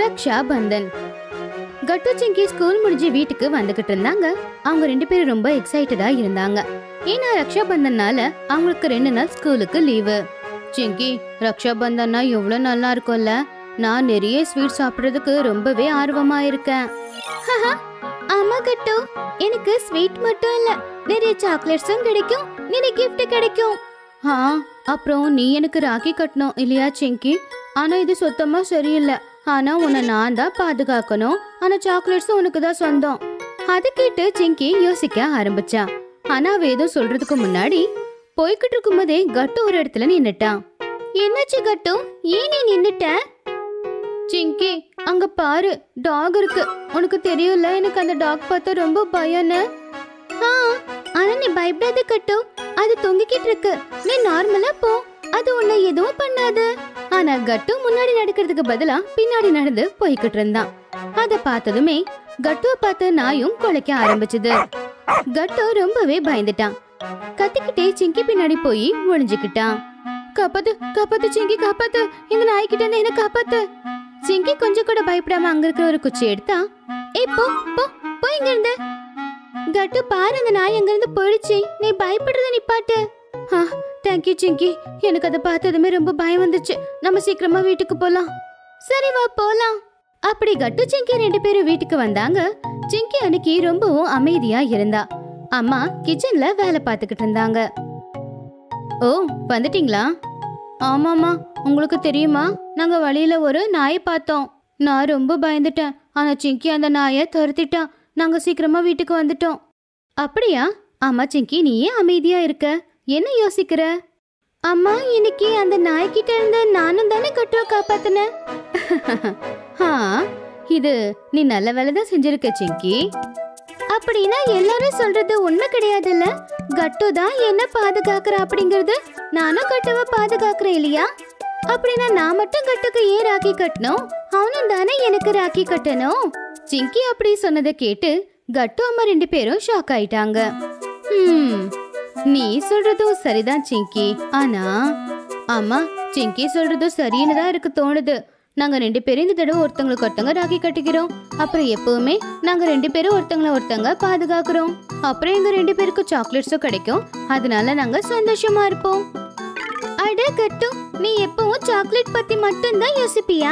ரக்ஷா பந்தன் கட்டு சிங்கி ஸ்கூல் முடிஞ்சு வீட்டுக்கு வந்துகிட்டு இருந்தாங்க அவங்க ரெண்டு பேரும் ரொம்ப எக்ஸைட்டடா இருந்தாங்க ஏன்னா ரக்ஷா பந்தன்னால அவங்களுக்கு ரெண்டு நாள் ஸ்கூலுக்கு லீவு சிங்கி ரக்ஷா பந்தன்னா எவ்வளவு நல்லா இருக்கும்ல நான் நிறைய ஸ்வீட் சாப்பிடுறதுக்கு ரொம்பவே ஆர்வமா இருக்கேன் ஆமா கட்டு எனக்கு ஸ்வீட் மட்டும் இல்ல நிறைய சாக்லேட்ஸும் கிடைக்கும் நிறைய gift கிடைக்கும் ஆ அப்புறம் நீ எனக்கு ராக்கி கட்டணும் இல்லையா சிங்கி ஆனா இது சுத்தமா சரியில்லை ஆனா உன்னை நான் தான் பாதுகாக்கணும் ஆனா சாக்லேட்ஸும் உனக்கு தான் சொந்தம் அது கேட்டு சிங்கி யோசிக்க ஆரம்பிச்சா ஆனா அவ ஏதோ சொல்றதுக்கு முன்னாடி போய்கிட்டு இருக்கும்போதே கட்டு ஒரு இடத்துல நின்னுட்டான் என்னாச்சு கட்டு ஏன் நீ நின்னுட்ட சிங்கி அங்க பாரு டாக் இருக்கு உனக்கு தெரியும்ல எனக்கு அந்த டாக் பார்த்தா ரொம்ப பயம்னு ஆ ஆனா நீ பயப்படாத கட்டு அது தொங்கிக்கிட்டு இருக்கு நீ நார்மலா போ அது உன்னை எதுவும் பண்ணாது ஆனா கட்டு முன்னாடி நடக்கிறதுக்கு பதிலா பின்னாடி நடந்து போய்கிட்டு இருந்தான் அத பார்த்ததுமே கட்டுவ பார்த்து நாயும் குலைக்க ஆரம்பிச்சது கட்டு ரொம்பவே பயந்துட்டான் கத்திக்கிட்டே சிங்கி பின்னாடி போய் ஒளிஞ்சுக்கிட்டான் காப்பாத்து காப்பாத்து சிங்கி காப்பாத்து இந்த நாய்கிட்ட இருந்து என்ன காப்பாத்து சிங்கி கொஞ்சம் கூட பயப்படாம அங்க இருக்கிற ஒரு குச்சி எடுத்தா ஏய் போ போ போ இங்க இருந்து கட்டு பாரு அந்த நாய் அங்க இருந்து போயிடுச்சு நீ பயப்படுறத நிப்பாட்டு ஆ தேங்க்யூ சிங்கி எனக்கு அதை பார்த்ததுமே ரொம்ப பயம் வந்துச்சு நம்ம சீக்கிரமா வீட்டுக்கு போலாம் சரி வா போலாம் அப்படி கட்டு சிங்கி ரெண்டு பேரும் வீட்டுக்கு வந்தாங்க சிங்கி அன்னைக்கு ரொம்பவும் அமைதியா இருந்தா அம்மா கிச்சன்ல வேலை பார்த்துக்கிட்டு இருந்தாங்க ஓ வந்துட்டீங்களா ஆமாம்மா உங்களுக்கு தெரியுமா நாங்க வழியில ஒரு நாயை பார்த்தோம் நான் ரொம்ப பயந்துட்டேன் ஆனா சிங்கி அந்த நாயை துரத்திட்டான் நாங்க சீக்கிரமா வீட்டுக்கு வந்துட்டோம் அப்படியா ஆமா சிங்கி நீ ஏன் அமைதியா இருக்க என்ன யோசிக்கிற அம்மா இன்னைக்கு அந்த நாய்கிட்ட இருந்து நானும் தானே கட்டுவ காப்பாத்தினேன் ஆ இது நீ நல்ல வேலை தான் செஞ்சிருக்க சிங்கி அப்படின்னா எல்லாரும் சொல்றது உண்மை கிடையாதுல்ல கட்டு தான் என்ன பாதுகாக்கிற அப்படிங்கறது நானும் கட்டுவ பாதுகாக்கிறேன் இல்லையா அப்படின்னா நான் மட்டும் கட்டுக்கு ஏன் ராக்கி கட்டணும் அவனும் தானே எனக்கு ராக்கி கட்டணும் சிங்கி அப்படி சொன்னதை கேட்டு கட்டு அம்மா ரெண்டு பேரும் ஷாக் ஆயிட்டாங்க ஹம், நீ சொல்றதும் சரிதான் சிங்கி ஆனா ஆமா சிங்கி சொல்றதும் சரின்னு தான் இருக்கு தோணுது நாங்க ரெண்டு பேரும் இந்த தடவை ஒருத்தங்களுக்கு ஒருத்தங்க ராக்கி கட்டிக்கிறோம் அப்புறம் எப்பவுமே நாங்க ரெண்டு பேரும் ஒருத்தங்கள ஒருத்தங்க பாதுகாக்கிறோம் அப்புறம் எங்க ரெண்டு பேருக்கு சாக்லேட்ஸும் கிடைக்கும் அதனால நாங்க சந்தோஷமா இருப்போம் அட கட்டு நீ எப்பவும் சாக்லேட் பத்தி மட்டும்தான் யோசிப்பியா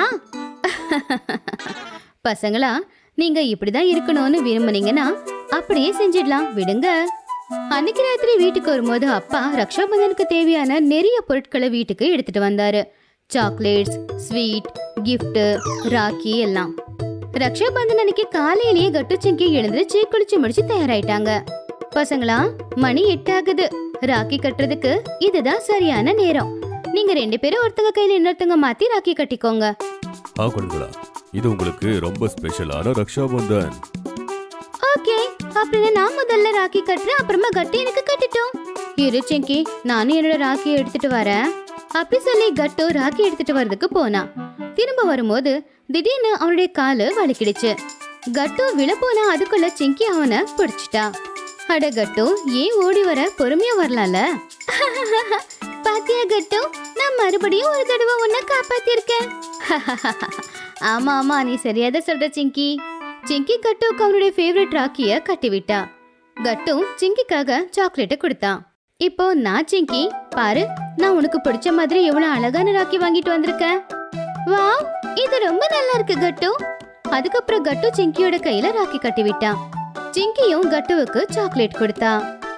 பசங்களா நீங்க இப்படிதான் இருக்கணும்னு விரும்புனீங்கன்னா அப்படியே செஞ்சிடலாம் விடுங்க அன்னைக்கு ராத்திரி வீட்டுக்கு வரும்போது அப்பா ரக்ஷாபந்தனுக்கு தேவையான நிறைய பொருட்களை வீட்டுக்கு எடுத்துட்டு வந்தாரு சாக்லேட்ஸ் ஸ்வீட் gift ராக்கி எல்லாம் ரக்ஷாபந்தன் அன்னைக்கு காலையிலேயே கட்டு சிங்கி எழுந்திருச்சு குளிச்சு முடிச்சு தயாராயிட்டாங்க பசங்களா மணி எட்டாகுது ராக்கி கட்டுறதுக்கு இதுதான் சரியான நேரம் நீங்க ரெண்டு பேரும் ஒருத்தங்க கையில இன்னொருத்தங்க மாத்தி ராக்கி கட்டிக்கோங்க ஆ குழந்தைகளா இது உங்களுக்கு ரொம்ப ஸ்பெஷலான ரக்ஷாபந்தன் ஓகே அப்படின்னு நான் முதல்ல ராக்கி கட்டுறேன் அப்புறமா கட்டு எனக்கு கட்டிட்டோம் இரு சிங்கி நானும் என்னோட ராக்கியை எடுத்துட்டு வரேன் அப்படி சொல்லி கட்டு ராக்கி எடுத்துட்டு வரதுக்கு போனான் திரும்ப வரும்போது திடீர்னு அவனுடைய காலு வலிக்கிடுச்சு கட்டு விழ போனா அதுக்குள்ள சிங்கி அவனை பிடிச்சிட்டா அட கட்டு ஏன் ஓடி வர பொறுமையா வரலாம்ல பாத்தியா கட்டு நான் மறுபடியும் ஒரு தடவை உன்னை காப்பாத்திருக்கேன் ஆமா ஆமா நீ சரியாத சொல்ற சிங்கி சிங்கி கட்டுவுக்கு அவனுடைய ஃபேவரட் ராக்கிய கட்டி விட்டா கட்டு சிங்கிக்காக சாக்லேட்டை கொடுத்தான் இப்போ நான் சிங்கி பாரு நான் உனக்கு பிடிச்ச மாதிரி எவ்வளவு அழகான ராக்கி வாங்கிட்டு வந்திருக்கேன் வாவ் இது ரொம்ப நல்லா இருக்கு கட்டு அதுக்கப்புறம் கட்டு சிங்கியோட கையில ராக்கி கட்டி விட்டான் சிங்கியும் கட்டுவுக்கு சாக்லேட் கொடுத்தான்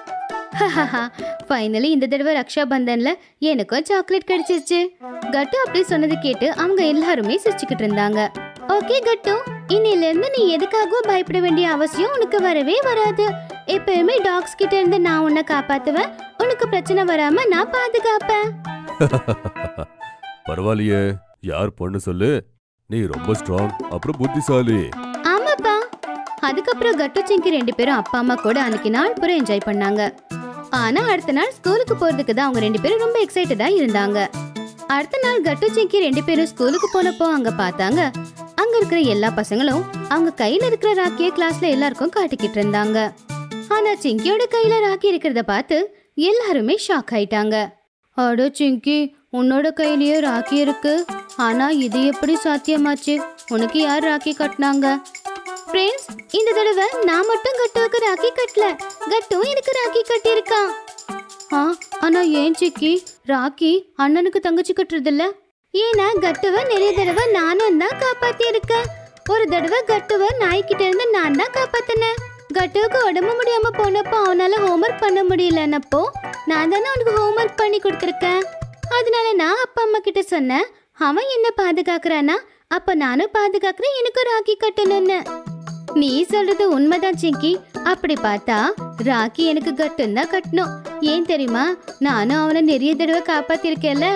ஃபைனலி இந்த தடவை ரக்ஷா பந்தன்ல எனக்கும் சாக்லேட் கிடைச்சிருச்சு கட்டு அப்படி சொன்னது கேட்டு அவங்க எல்லாருமே சிரிச்சுக்கிட்டு இருந்தாங்க ஓகே கட்டு இன்னில இருந்து நீ எதுக்காகவும் பயப்பட வேண்டிய அவசியம் உனக்கு வரவே வராது எப்பயுமே டாக்ஸ் கிட்ட இருந்து நான் உன்னை காப்பாத்துவேன் உனக்கு பிரச்சனை வராம நான் பாதுகாப்பேன் பரவாயில்லையே யார் பொண்ணு சொல்லு நீ ரொம்ப ஸ்ட்ராங் அப்புறம் புத்திசாலி ஆமாப்பா அதுக்கப்புறம் கட்டு சிங்கி ரெண்டு பேரும் அப்பா அம்மா கூட அன்னைக்கு நாள் பூரா என்ஜாய் பண்ணாங்க ஆனா அடுத்த நாள் ஸ்கூலுக்கு போறதுக்கு தான் அவங்க ரெண்டு பேரும் ரொம்ப எக்ஸைட்டடா இருந்தாங்க அடுத்த நாள் கட்டு சிங்கி ரெண்டு பேரும் ஸ்கூலுக்கு போனப்போ அங்க பார்த்தாங்க அங்க இருக்கிற எல்லா பசங்களும் அவங்க கையில இருக்கிற ராக்கிய கிளாஸ்ல எல்லாருக்கும் காட்டிக்கிட்டு இருந்தாங்க ஆனா சிங்கியோட கையில ராக்கி இருக்கிறத பார்த்து எல்லாருமே ஷாக் ஆயிட்டாங்க அட சிங்கி உன்னோட கையிலயே ராக்கி இருக்கு ஆனா இது எப்படி சாத்தியமாச்சு உனக்கு யார் ராக்கி கட்டினாங்க ஃப்ரெண்ட்ஸ் இந்த தடவை நான் மட்டும் கட்டுவுக்கு ராக்கி கட்டல கட்டும் எனக்கு ராக்கி கட்டியிருக்கான் ஆ ஆனா ஏன் சிக்கி ராக்கி அண்ணனுக்கு தங்கச்சி கட்டுறதில்ல ஏன்னா கட்டுவ நிறைய தடவை நானும் தான் காப்பாத்தி இருக்கேன் ஒரு தடவை கட்டுவ நாய்கிட்ட இருந்து நான் தான் காப்பாத்தினேன் கட்டுவுக்கு உடம்பு முடியாம போனப்போ அவனால ஹோம்ஒர்க் பண்ண முடியலன்னப்போ நான் தானே அவனுக்கு ஹோம்ஒர்க் பண்ணி கொடுத்துருக்கேன் அதனால நான் அப்பா அம்மா கிட்ட சொன்னேன் அவன் என்ன பாதுகாக்கிறானா அப்ப நானும் பாதுகாக்கிறேன் எனக்கு ராக்கி கட்டணும்னு நீ சொல்றது உண்மைதான் சிங்கி அப்படி பார்த்தா ராக்கி எனக்கு கட்டும் தான் கட்டணும் ஏன் தெரியுமா நானும் அவனை நிறைய தடவை காப்பாத்திருக்கேன்ல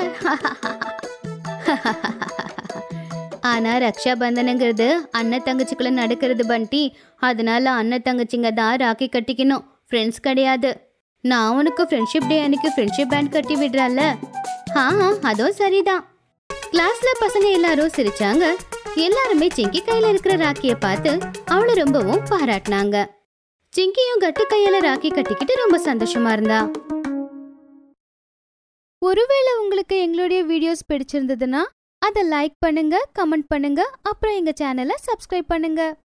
ஆனா ரக்ஷா பந்தனங்கிறது அண்ணன் தங்கச்சிக்குள்ள நடக்கிறது பண்டி அதனால அண்ணன் தங்கச்சிங்க தான் ராக்கி கட்டிக்கணும் ஃப்ரெண்ட்ஸ் கிடையாது நான் உனக்கு ஃப்ரெண்ட்ஷிப் டே அன்னைக்கு ஃப்ரெண்ட்ஷிப் பேண்ட் கட்டி விடுறல ஆ அதுவும் சரிதான் கிளாஸ்ல பசங்க எல்லாரும் சிரிச்சாங்க எல்லாருமே சிங்கி கையில இருக்கிற ராக்கிய பார்த்து அவளை ரொம்பவும் பாராட்டினாங்க சிங்கியும் கட்டு கையில ராக்கி கட்டிக்கிட்டு ரொம்ப சந்தோஷமா இருந்தா ஒருவேளை உங்களுக்கு எங்களுடைய வீடியோஸ் பிடிச்சிருந்ததுன்னா அதை லைக் பண்ணுங்க கமெண்ட் பண்ணுங்க அப்புறம் எங்க சேனலை சப்ஸ்கிரைப் பண்ணுங்க